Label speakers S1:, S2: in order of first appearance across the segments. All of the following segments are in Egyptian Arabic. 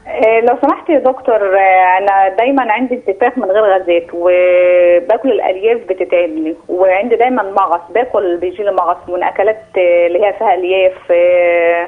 S1: آه، لو سمحت يا دكتور آه، انا دايما عندي انتفاخ من غير غازات وباكل الالياف بتتعبني وعندي دايما مغص باكل بيجي لي مغص من اكلات آه، اللي هي فيها الياف آه،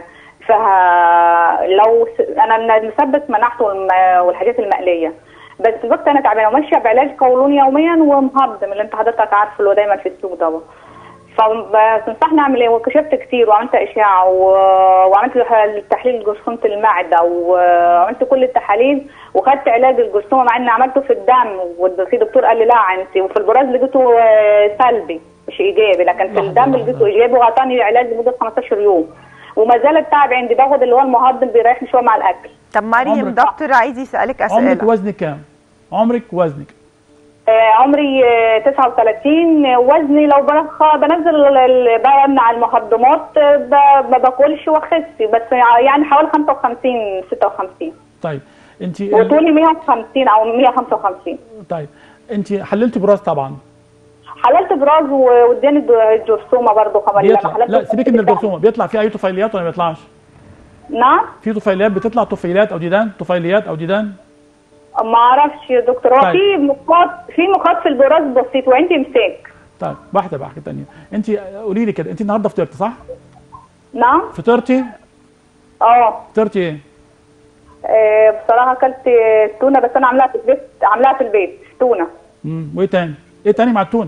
S1: فيها لو س- انا مثبت مناعته والم- والحاجات المقليه بس الوقت انا تعبانه وماشيه بعلاج قولون يوميا ومهضم اللي انت حضرتك عارفه اللي هو دايما في السوق ده فتنصحني اعمل ايه وكشفت كتير وعملت اشعه و- وعملت له تحليل جرثومه المعده وعملت كل التحاليل وخدت علاج الجرثومه مع اني عملته في الدم وفي دكتور قال لي لا انت وفي البراز لقيته آه، سلبي مش ايجابي لكن في
S2: لحظة،
S1: الدم
S2: لحظة.
S1: لقيته ايجابي وعطاني علاج لمده 15 يوم وما زال التعب عندي باخد اللي هو المهضم بيريحني شويه مع الاكل
S3: طب مريم
S2: عمرك-
S3: دكتور عايز يسالك
S2: عمرك
S3: اسئله
S2: وزنك كام عمرك وزنك
S1: آه، عمري آه، 39 آه، وزني لو برخ بنزل ال- ال- بمنع المهضمات آه، ب- ما باكلش واخس بس يعني حوالي 55 56
S2: طيب انت
S1: وطولي 150 او 155
S2: طيب انت حللتي براس طبعا
S1: حللت براز و- واداني الد- الجرثومه برضه كمان لما
S2: بيطلع
S1: حللت
S2: لا سيبك من الجرثومه بيطلع فيه اي طفيليات ولا ما بيطلعش
S1: نعم
S2: في طفيليات بتطلع طفيليات او ديدان طفيليات او ديدان
S1: ما اعرفش يا دكتور هو
S2: طيب.
S1: في مخاط في مخاط في البراز بسيط وعندي امساك
S2: طيب واحده بقى حاجه ثانيه انت قولي لي كده انت النهارده فطرتي صح
S1: نعم
S2: فطرتي
S1: اه
S2: فطرتي ايه
S1: آه، بصراحه اكلت تونه بس انا عاملاها في البيت عاملاها في البيت تونه
S2: امم وايه تاني ايه تاني مع التونه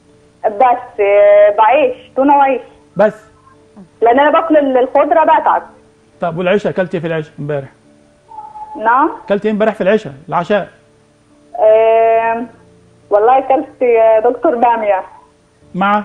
S1: بس آه، بعيش تونه وعيش
S2: بس
S1: لان انا باكل ال- الخضره بتعب
S2: طب والعشاء اكلتي ايه في العشاء امبارح
S1: نعم
S2: اكلتي ايه امبارح في العشاء العشاء
S1: آه، والله اكلت يا دكتور باميه
S2: مع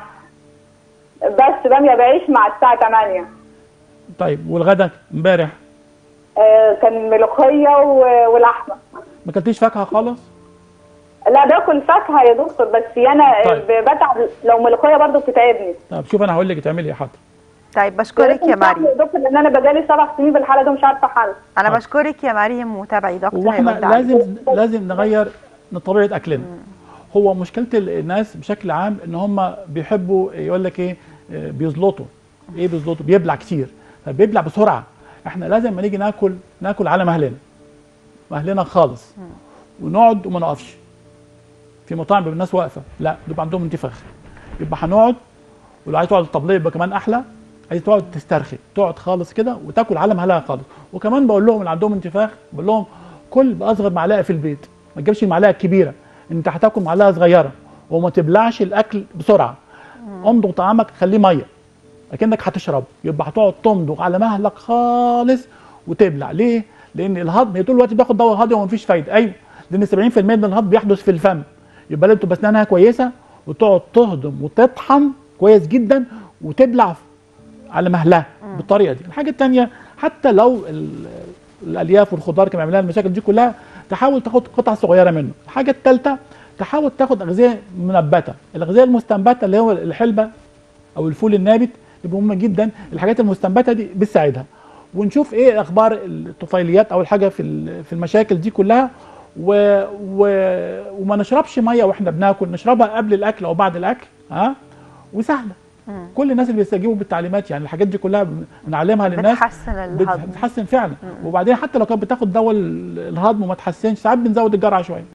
S1: بس باميه بعيش مع الساعه 8
S2: طيب والغدا امبارح
S1: آه، كان ملوخيه و- ولحمه
S2: ما اكلتيش فاكهه خالص
S1: لا باكل فاكهه يا دكتور بس انا
S2: طيب.
S1: ب- بتعب لو ملوخيه برضه بتتعبني
S2: طب شوف انا هقول لك تعملي ايه حاضر
S3: طيب بشكرك يا مريم
S1: يا دكتور لان انا بقالي سبع سنين بالحاله دي ومش عارفه حل
S3: انا
S2: حاضر.
S3: بشكرك يا مريم وتابعي دكتور
S2: واحنا
S3: هيرد عليك.
S2: لازم لازم نغير من طبيعه اكلنا هو مشكله الناس بشكل عام ان هم بيحبوا يقول لك ايه آه، بيزلطوا ايه بيزلطوا بيبلع كتير فبيبلع بسرعه احنا لازم لما نيجي ناكل ناكل على مهلنا مهلنا خالص ونقعد وما نقفش في مطاعم بيبقى الناس واقفه لا بيبقى عندهم انتفاخ يبقى هنقعد ولو عايز تقعد الطبليه يبقى كمان احلى عايز تقعد تسترخي تقعد خالص كده وتاكل على مهلها خالص وكمان بقول لهم اللي عندهم انتفاخ بقول لهم كل باصغر معلقه في البيت ما تجيبش المعلقه الكبيره انت هتاكل معلقه صغيره وما تبلعش الاكل بسرعه امضغ طعامك خليه ميه اكنك هتشرب يبقى هتقعد تمضغ على مهلك خالص وتبلع ليه لان الهضم هي طول الوقت بياخد دواء هضم ومفيش فايده ايوه لان 70% من الهضم بيحدث في الفم يبقى لازم تبقى اسنانها كويسه وتقعد تهضم وتطحن كويس جدا وتبلع على مهلها بالطريقه دي الحاجه الثانيه حتى لو ال- الالياف والخضار كما عملنا المشاكل دي كلها تحاول تاخد قطع صغيره منه الحاجه الثالثه تحاول تاخد اغذيه منبته الاغذيه المستنبته اللي هو الحلبه او الفول النابت دي مهمه جدا الحاجات المستنبته دي بتساعدها ونشوف ايه اخبار الطفيليات او الحاجه في ال- في المشاكل دي كلها و... و... وما نشربش ميه واحنا بناكل نشربها قبل الاكل او بعد الاكل ها وسهله كل الناس اللي بيستجيبوا بالتعليمات يعني الحاجات دي كلها بن- بنعلمها للناس
S3: بتحسن
S2: بت-
S3: الهضم
S2: بتحسن فعلا وبعدين حتى لو كانت بتاخد دواء ال- الهضم وما تحسنش ساعات بنزود الجرعه شويه